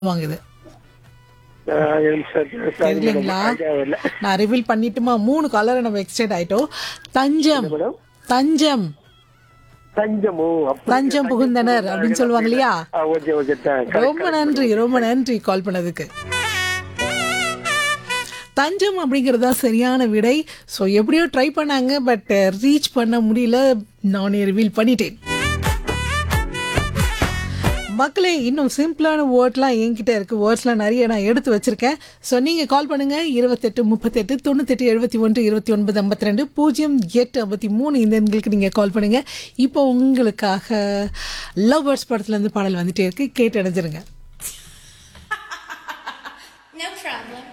வாங்குது ஆஹ் எனக்கு சரி- சரி மேடம். தெரியலீங்களா ஐடியா இல்ல. நான் ரிவீல் பண்ணிட்டுமா மூணு கலரை நம்ம எக்ஸ்டெண்ட் ஆயிட்டோம் தஞ்சம் மேடம் தஞ்சம் தஞ்சமோ அப்படி- தஞ்சம் புகுந்தனர் அப்படின்னு சொல்லுவாங்க இல்லையா ஆ, ஓகே ஓகே தான். correct, ரொம்ப நன்றி ரொம்ப நன்றி கால் பண்ணதுக்கு தஞ்சம் அப்படிங்கிறது தான் சரியான விடை ஸோ எப்படியோ ட்ரை பண்ணாங்க பட் ரீச் பண்ண முடியல நானே ரிவீல் பண்ணிட்டேன் மக்களே இன்னும் சிம்பிளான வேர்ட்லாம் என்கிட்ட இருக்கு வேர்ட்ஸ்லாம் நிறைய நான் எடுத்து வச்சிருக்கேன் ஸோ நீங்கள் கால் பண்ணுங்க இருபத்தெட்டு முப்பத்தெட்டு தொண்ணூத்தெட்டு எழுபத்தி ஒன்று இருபத்தி ஒன்பது ஐம்பத்தி ரெண்டு பூஜ்ஜியம் எட்டு ஐம்பத்தி மூணு இந்த எண்களுக்கு நீங்கள் கால் பண்ணுங்க இப்போ உங்களுக்காக லவ் பேர்ட்ஸ் படத்துலேருந்து பாடல் வந்துட்டே இருக்கு கேட்டு அடைஞ்சிருங்க No problem.